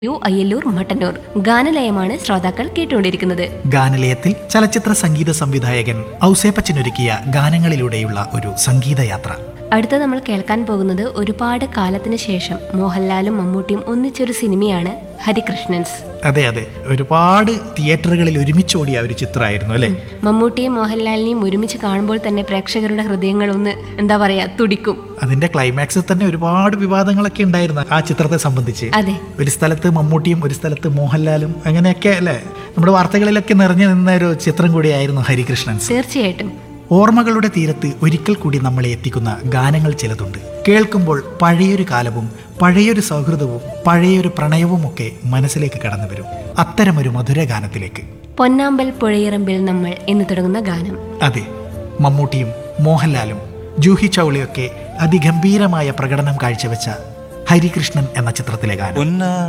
U Ayyallur Mattannur ഗാനലയമാണ് ശ്രോതാക്കൾ കേട്ടുകൊണ്ടിരിക്കുന്നത് ഗാനലയത്തിൽ ചലച്ചിത്ര സംഗീത സംവിധായകൻ ഔസേപ്പച്ചനൊരുക്കിയ ഗാനങ്ങളിലൂടെയുള്ള ഒരു സംഗീതയാത്ര അടുത്ത നമ്മൾ കേൾക്കാൻ പോകുന്നത് ഒരുപാട് കാലത്തിന് ശേഷം മോഹൻലാലും മമ്മൂട്ടിയും ഒന്നിച്ചൊരു സിനിമയാണ് ഹരികൃഷ്ണൻസ് അതെ അതെ ഒരുപാട് തിയേറ്ററുകളിൽ ഒരുമിച്ചോടിയ ഒരു ചിത്രമായിരുന്നു അല്ലേ മമ്മൂട്ടിയും മോഹൻലാലിനെയും ഒരുമിച്ച് കാണുമ്പോൾ തന്നെ പ്രേക്ഷകരുടെ ഹൃദയങ്ങൾ ഒന്ന് എന്താ പറയാ തുടിക്കും അതിന്റെ ക്ലൈമാക്സിൽ തന്നെ ഒരുപാട് വിവാദങ്ങളൊക്കെ ഉണ്ടായിരുന്നു ആ ചിത്രത്തെ സംബന്ധിച്ച് അതെ ഒരു സ്ഥലത്ത് മമ്മൂട്ടിയും ഒരു സ്ഥലത്ത് മോഹൻലാലും അങ്ങനെയൊക്കെ അല്ലേ നമ്മുടെ വാർത്തകളിലൊക്കെ നിറഞ്ഞു നിന്ന ഒരു ചിത്രം കൂടിയായിരുന്നു ഹരികൃഷ്ണൻസ് തീർച്ചയായിട്ടും ഓർമ്മകളുടെ തീരത്ത് ഒരിക്കൽ കൂടി നമ്മളെ എത്തിക്കുന്ന ഗാനങ്ങൾ ചിലതുണ്ട് കേൾക്കുമ്പോൾ പഴയൊരു കാലവും പഴയൊരു സൗഹൃദവും പഴയൊരു പ്രണയവും ഒക്കെ മനസ്സിലേക്ക് കടന്നു വരും അത്തരമൊരു മധുര ഗാനത്തിലേക്ക് പൊന്നാമ്പൽ പുഴയിറമ്പിൽ നമ്മൾ എന്ന് തുടങ്ങുന്ന ഗാനം അതെ മമ്മൂട്ടിയും മോഹൻലാലും ജൂഹി ചൗളയൊക്കെ അതിഗംഭീരമായ പ്രകടനം കാഴ്ചവെച്ച ഹരികൃഷ്ണൻ എന്ന ചിത്രത്തിലെ ഗാനം പൊന്നാ